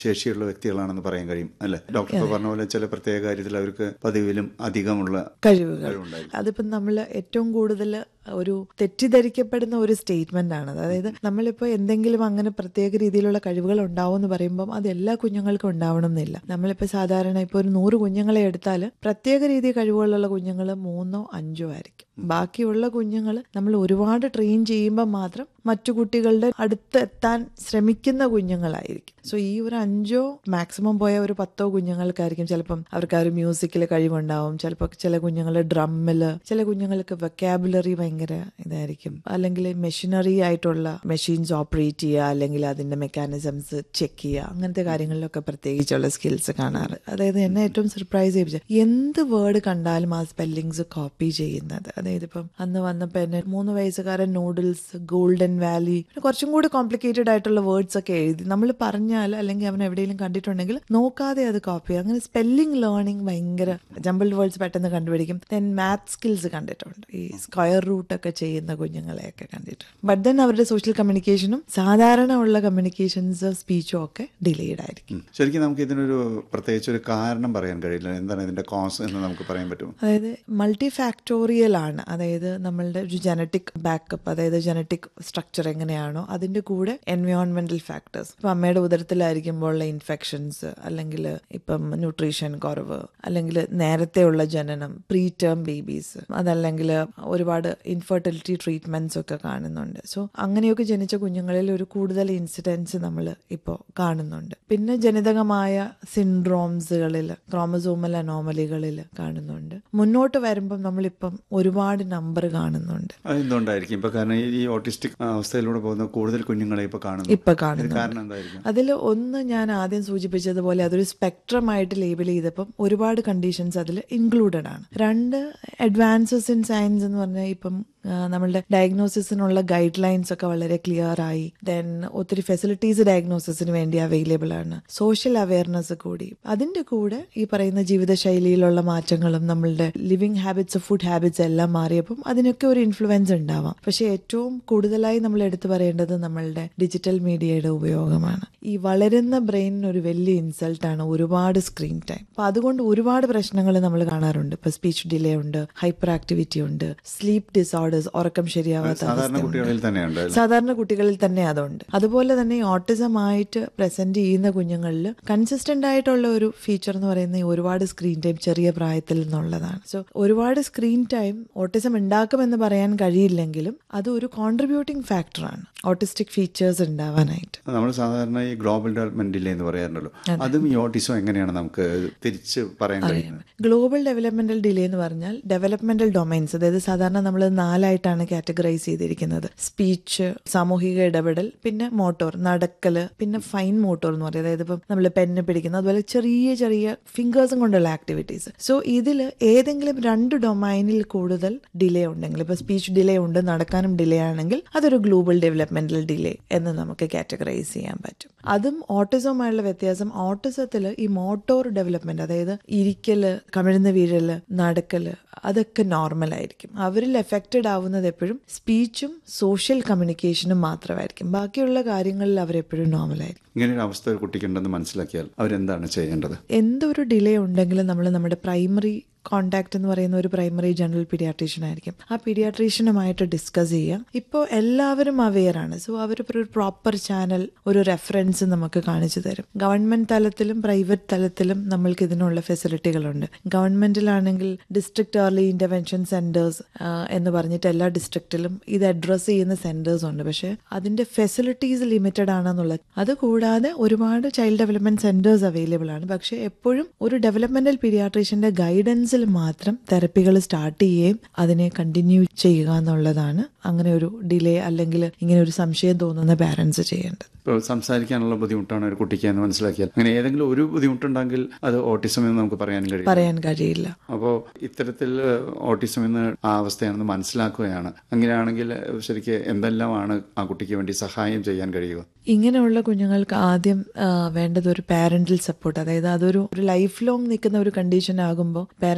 ശേഷിയുള്ള വ്യക്തികളാണെന്ന് പറയാൻ കഴിയും അല്ലെ ഡോക്ടർ ഇപ്പോൾ പറഞ്ഞ പോലെ ചില പ്രത്യേക കാര്യത്തിൽ അവർക്ക് പതിവിലും അധികമുള്ള കഴിവുകൾ കഴിവുണ്ടായിരിക്കും അതിപ്പം നമ്മൾ ഏറ്റവും കൂടുതൽ ഒരു തെറ്റിദ്ധരിക്കപ്പെടുന്ന ഒരു സ്റ്റേറ്റ്മെന്റ് ആണ് അതായത് നമ്മളിപ്പോൾ എന്തെങ്കിലും അങ്ങനെ പ്രത്യേക രീതിയിലുള്ള കഴിവുകൾ ഉണ്ടാവും എന്ന് പറയുമ്പം അത് എല്ലാ കുഞ്ഞുങ്ങൾക്കും ഉണ്ടാവണം എന്നില്ല നമ്മളിപ്പോൾ സാധാരണ ഇപ്പോൾ ഒരു നൂറ് കുഞ്ഞുങ്ങളെ എടുത്താൽ പ്രത്യേക രീതി കഴിവുകളുള്ള കുഞ്ഞുങ്ങൾ മൂന്നോ അഞ്ചോ ആയിരിക്കും ബാക്കിയുള്ള കുഞ്ഞുങ്ങൾ നമ്മൾ ഒരുപാട് ട്രെയിൻ ചെയ്യുമ്പോൾ മാത്രം മറ്റു കുട്ടികളുടെ അടുത്ത് എത്താൻ ശ്രമിക്കുന്ന കുഞ്ഞുങ്ങളായിരിക്കും സോ ഈ ഒരു അഞ്ചോ മാക്സിമം പോയ ഒരു പത്തോ കുഞ്ഞുങ്ങൾക്കായിരിക്കും ചിലപ്പം അവർക്ക് ആ ഒരു മ്യൂസിക്കിൽ കഴിവുണ്ടാവും ചിലപ്പോൾ ചില കുഞ്ഞുങ്ങൾ ഡ്രമ്മിൽ ചില കുഞ്ഞുങ്ങൾക്ക് വെക്കാബുലറി ഭയങ്കര ഇതായിരിക്കും അല്ലെങ്കിൽ മെഷീനറി ആയിട്ടുള്ള മെഷീൻസ് ഓപ്പറേറ്റ് ചെയ്യുക അല്ലെങ്കിൽ അതിന്റെ മെക്കാനിസംസ് ചെക്ക് ചെയ്യുക അങ്ങനത്തെ കാര്യങ്ങളിലൊക്കെ പ്രത്യേകിച്ചുള്ള സ്കിൽസ് കാണാറ് അതായത് എന്നെ ഏറ്റവും സർപ്രൈസ് ചെയ്യിപ്പിച്ച എന്ത് വേർഡ് കണ്ടാലും ആ സ്പെല്ലിങ്സ് കോപ്പി ചെയ്യുന്നത് അതായത് ഇപ്പം അന്ന് വന്നപ്പോൾ എന്നെ മൂന്ന് വയസ്സുകാരൻ നൂഡിൽസ് ഗോൾഡൻ വാലി പിന്നെ കുറച്ചും കൂടി കോംപ്ലിക്കേറ്റഡ് ആയിട്ടുള്ള വേർഡ്സ് ഒക്കെ എഴുതി നമ്മൾ പറഞ്ഞാൽ അല്ലെങ്കിൽ അവൻ എവിടെയെങ്കിലും കണ്ടിട്ടുണ്ടെങ്കിൽ നോക്കാതെ അത് കോപ്പി അങ്ങനെ സ്പെല്ലിംഗ് ലേണിംഗ് ഭയങ്കര ജമ്പിൾ വേർഡ്സ് പെട്ടെന്ന് കണ്ടുപിടിക്കും ദെൻ മാത്ത് സ്കിൽസ് കണ്ടിട്ടുണ്ട് ഈ സ്ക്വയർ റൂട്ട് ഒക്കെ ചെയ്യുന്ന കുഞ്ഞുങ്ങളെയൊക്കെ കണ്ടിട്ടുണ്ട് ബട്ട് ദെൻ അവരുടെ സോഷ്യൽ കമ്മ്യൂണിക്കേഷനും സാധാരണ ഉള്ള കമ്മ്യൂണിക്കേഷൻസ് സ്പീച്ചും ഒക്കെ ഡിലേഡ് ആയിരിക്കും ഉം. ശരിക്കും നമുക്ക് ഇതിനൊരു പ്രത്യേകിച്ച് ഒരു കാരണം പറയാൻ കഴിയില്ല എന്താണ് ഇതിന്റെ കോസ് എന്ന് നമുക്ക് പറയാൻ പറ്റുമോ അതായത് മൾട്ടി ഫാക്ടോറിയൽ ആണ് അതായത് നമ്മളുടെ ഒരു ജനറ്റിക് ബാക്കപ്പ് അതായത് ജനറ്റിക് സ്ട്രക്ചർ എങ്ങനെയാണോ അതിന്റെ കൂടെ എൻവയോൺമെന്റൽ ഫാക്ടേഴ്സ് ഇപ്പം അമ്മയുടെ ഉദരത്തിലായിരിക്കുമ്പോഴുള്ള ഇൻഫെക്ഷൻസ് അല്ലെങ്കിൽ ഇപ്പം ന്യൂട്രീഷൻ കുറവ് അല്ലെങ്കിൽ നേരത്തെയുള്ള ജനനം പ്രീ ടേം ബേബീസ് അതല്ലെങ്കിൽ ഒരുപാട് ഇൻഫെർട്ടിലിറ്റി ട്രീറ്റ്മെന്റ്സ് ഒക്കെ കാണുന്നുണ്ട് സോ അങ്ങനെയൊക്കെ ജനിച്ച കുഞ്ഞുങ്ങളിൽ ഒരു കൂടുതൽ ഇൻസിഡൻസ് നമ്മൾ ഇപ്പോൾ കാണുന്നുണ്ട് പിന്നെ ജനിതകമായ സിൻഡ്രോംസുകളിൽ ക്രോമസോമൽ അനോമലികളിൽ കാണുന്നുണ്ട് മുന്നോട്ട് വരുമ്പം നമ്മളിപ്പം ഒരുപാട് നമ്പർ കാണുന്നുണ്ട് അത് എന്തുകൊണ്ടായിരിക്കും ഇപ്പൊ കാരണം ഈ- ഈ ഓട്ടിസ്റ്റിക് അവസ്ഥയിലൂടെ പോകുന്ന കൂടുതൽ കുഞ്ഞുങ്ങളെ ഇപ്പൊ കാണുന്നു ഇപ്പൊ ഇത് കാണുന്നു കാരണം എന്തായിരിക്കും അതിൽ ഒന്ന് ഞാൻ ആദ്യം സൂചിപ്പിച്ചതുപോലെ അതൊരു സ്പെക്ട്രം ആയിട്ട് ലേബിൾ ചെയ്തപ്പം ഒരുപാട് കണ്ടീഷൻസ് അതിൽ ഇൻക്ലൂഡഡ് ആണ് രണ്ട് അഡ്വാൻസസ് ഇൻ സയൻസ് എന്ന് പറഞ്ഞാൽ ഇപ്പം ആ, നമ്മളുടെ ഡയഗ്നോസിസിനുള്ള ഗൈഡ് ലൈൻസ് ഒക്കെ വളരെ ക്ലിയർ ആയി ദെൻ ഒത്തിരി ഫെസിലിറ്റീസ് ഡയഗ്നോസിസിന് വേണ്ടി അവൈലബിൾ ആണ് സോഷ്യൽ അവയർനെസ് കൂടി അതിന്റെ കൂടെ ഈ പറയുന്ന ജീവിതശൈലിയിലുള്ള മാറ്റങ്ങളും നമ്മളുടെ ലിവിങ് ഹാബിറ്റ്സ് ഫുഡ് ഹാബിറ്റ്സ് എല്ലാം മാറിയപ്പം അതിനൊക്കെ ഒരു ഇൻഫ്ലുവൻസ് ഉണ്ടാവാം പക്ഷെ ഏറ്റവും കൂടുതലായി നമ്മൾ എടുത്തു പറയേണ്ടത് നമ്മളുടെ ഡിജിറ്റൽ മീഡിയയുടെ ഉപയോഗമാണ് ഈ വളരുന്ന ബ്രെയിനിന് ഒരു വലിയ ഇൻസൾട്ടാണ് ഒരുപാട് സ്ക്രീൻ ടൈം അപ്പൊ അതുകൊണ്ട് ഒരുപാട് പ്രശ്നങ്ങൾ നമ്മൾ കാണാറുണ്ട് ഇപ്പൊ സ്പീച്ച് ഡിലേ ഉണ്ട് ഹൈപ്പർ ആക്ടിവിറ്റി ഉണ്ട് സ്ലീപ്പ് ഡിസോർഡേഴ്സ് ഉറക്കം ശരിയാവാത്ത സാധാരണ അവസ്ഥയുണ്ട്. കുട്ടികളിൽ തന്നെയുണ്ട് അല്ലേ? സാധാരണ കുട്ടികളിൽ തന്നെ അതുണ്ട് അതുപോലെ തന്നെ ഈ ഓട്ടിസം ആയിട്ട് പ്രസന്റ് ചെയ്യുന്ന കുഞ്ഞുങ്ങളിൽ കൺസിസ്റ്റന്റ് ആയിട്ടുള്ള ഒരു ഫീച്ചർ എന്ന് പറയുന്നത് ഈ ഒരുപാട് സ്ക്രീൻ ടൈം ചെറിയ പ്രായത്തിൽ നിന്നുള്ളതാണ് സോ ഒരുപാട് സ്ക്രീൻ ടൈം ഓട്ടിസം ഉണ്ടാക്കുമെന്ന് പറയാൻ കഴിയില്ലെങ്കിലും അത് ഒരു കോൺട്രിബ്യൂട്ടിംഗ് ഫാക്ടറാണ് ഓട്ടിസ്റ്റിക് ഫീച്ചേഴ്സ് ഉണ്ടാവാനായിട്ട് നമ്മൾ സാധാരണ ഈ ഗ്ലോബൽ ഡെവലപ്മെന്റ് ഡിലേ എന്ന് പറയാറുണ്ടല്ലോ അതും ഈ ഓട്ടിസം എങ്ങനെയാണ് നമുക്ക് തിരിച്ച് പറയാൻ കഴിയുന്നത് ഗ്ലോബൽ ഡെവലപ്മെന്റൽ ഡിലേ എന്ന് പറഞ്ഞാൽ ഡെവലപ്മെന്റൽ ഡൊമൈൻസ് അതായത് സാധാരണ നമ്മൾ നാലായിട്ടാണ് കാറ്റഗറൈസ് ചെയ്തിരിക്കുന്നത് സ്പീച്ച് സാമൂഹിക ഇടപെടൽ പിന്നെ മോട്ടോർ നടക്കല് പിന്നെ ഫൈൻ മോട്ടോർ എന്ന് പറയും അതായത് ഇപ്പം നമ്മൾ പെന്ന് പിടിക്കുന്ന അതുപോലെ ചെറിയ ചെറിയ ഫിംഗേഴ്സും കൊണ്ടുള്ള ആക്ടിവിറ്റീസ് സോ ഇതിൽ ഏതെങ്കിലും രണ്ട് ഡൊമൈനിൽ കൂടുതൽ ഡിലേ ഉണ്ടെങ്കിൽ ഇപ്പൊ സ്പീച്ച് ഡിലേ ഉണ്ട് നടക്കാനും ഡിലേ ആണെങ്കിൽ അതൊരു ഗ്ലോബൽ ഡെവലപ്മെന്റൽ ഡിലേ എന്ന് നമുക്ക് കാറ്റഗറൈസ് ചെയ്യാൻ പറ്റും അതും ഓട്ടിസവുമായുള്ള വ്യത്യാസം ഓട്ടിസത്തിൽ ഈ മോട്ടോർ ഡെവലപ്മെന്റ് അതായത് ഇരിക്കല് കമിഴ്ന്ന് വീഴല് നടക്കല് അതൊക്കെ നോർമൽ ആയിരിക്കും അവരിൽ എഫക്റ്റഡ് ആവുന്നത് എപ്പോഴും സ്പീച്ചും സോഷ്യൽ കമ്മ്യൂണിക്കേഷനും മാത്രമായിരിക്കും ബാക്കിയുള്ള കാര്യങ്ങളിൽ അവരെപ്പോഴും നോർമൽ ആയിരിക്കും ഇങ്ങനെ ഒരു അവസ്ഥ ഒരു കുട്ടിക്കുണ്ടെന്ന് മനസ്സിലാക്കിയാൽ അവരെന്താണ് ചെയ്യേണ്ടത് എന്തൊരു ഡിലേ ഉണ്ടെങ്കിലും നമ്മൾ നമ്മുടെ പ്രൈമറി കോണ്ടാക്ട് എന്ന് പറയുന്ന ഒരു പ്രൈമറി ജനറൽ പീഡിയാട്രീഷ്യൻ ആയിരിക്കും ആ പീഡിയാട്രീഷ്യനുമായിട്ട് ഡിസ്കസ് ചെയ്യാം ഇപ്പോൾ എല്ലാവരും അവെയർ ആണ് സോ അവർ ഒരു പ്രോപ്പർ ചാനൽ ഒരു റെഫറൻസ് നമുക്ക് കാണിച്ചു തരും ഗവൺമെന്റ് തലത്തിലും പ്രൈവറ്റ് തലത്തിലും നമ്മൾക്ക് ഇതിനുള്ള ഫെസിലിറ്റികളുണ്ട് ഗവൺമെന്റിലാണെങ്കിൽ ഡിസ്ട്രിക്ട് ഏർലി ഇന്റർവെൻഷൻ സെന്റേഴ്സ് എന്ന് പറഞ്ഞിട്ട് എല്ലാ ഡിസ്ട്രിക്റ്റിലും ഇത് അഡ്രസ്സ് ചെയ്യുന്ന സെന്റേഴ്സ് ഉണ്ട് പക്ഷെ അതിന്റെ ഫെസിലിറ്റീസ് ലിമിറ്റഡ് ആണെന്നുള്ളത് അതുകൂടാതെ ഒരുപാട് ചൈൽഡ് ഡെവലപ്മെന്റ് സെന്റേഴ്സ് അവൈലബിൾ ആണ് പക്ഷെ എപ്പോഴും ഒരു ഡെവലപ്മെന്റൽ പീഡിയാട്രീഷ്യന്റെ ഗൈഡൻസിൽ മാത്രം തെറപ്പികൾ സ്റ്റാർട്ട് ചെയ്യുകയും അതിനെ കണ്ടിന്യൂ ചെയ്യുക എന്നുള്ളതാണ് അങ്ങനെ ഒരു ഡിലേ അല്ലെങ്കിൽ ഇങ്ങനെ ഒരു സംശയം തോന്നുന്ന പാരന്റ്സ് ചെയ്യേണ്ടത് ഇപ്പോൾ സംസാരിക്കാനുള്ള ബുദ്ധിമുട്ടാണ് ഒരു കുട്ടിക്ക് എന്ന് മനസ്സിലാക്കിയാൽ അങ്ങനെ ഏതെങ്കിലും ഒരു ബുദ്ധിമുട്ടുണ്ടെങ്കിൽ അത് ഓട്ടിസം എന്ന് നമുക്ക് പറയാൻ കഴിയും പറയാൻ കഴിയില്ല അപ്പോൾ ഇത്തരത്തിൽ ഓട്ടിസം എന്ന് ആ അവസ്ഥയാണെന്ന് മനസ്സിലാക്കുകയാണ് അങ്ങനെയാണെങ്കിൽ ശരിക്ക് എന്തെല്ലാമാണ് ആ കുട്ടിക്ക് വേണ്ടി സഹായം ചെയ്യാൻ കഴിയുക ഇങ്ങനെയുള്ള കുഞ്ഞുങ്ങൾക്ക് ആദ്യം ആ, വേണ്ടത് ഒരു പാരന്റൽ സപ്പോർട്ട് അതായത് അതൊരു ഒരു ലൈഫ് ലോങ് നിൽക്കുന്ന ഒരു കണ്ടീഷൻ ആകുമ്പോൾ പാരന്റ്സ്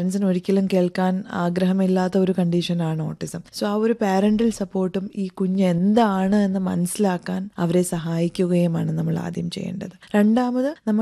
പാരൻസിന് ഒരിക്കലും കേൾക്കാൻ ആഗ്രഹമില്ലാത്ത ഒരു കണ്ടീഷനാണ് ഓട്ടിസം സോ ആ ഒരു പാരന്റൽ സപ്പോർട്ടും ഈ കുഞ്ഞ് എന്താണ് എന്ന് മനസ്സിലാക്കാൻ അവരെ സഹായിക്കുകയുമാണ് നമ്മൾ ആദ്യം ചെയ്യേണ്ടത് രണ്ടാമത് നമ്മൾ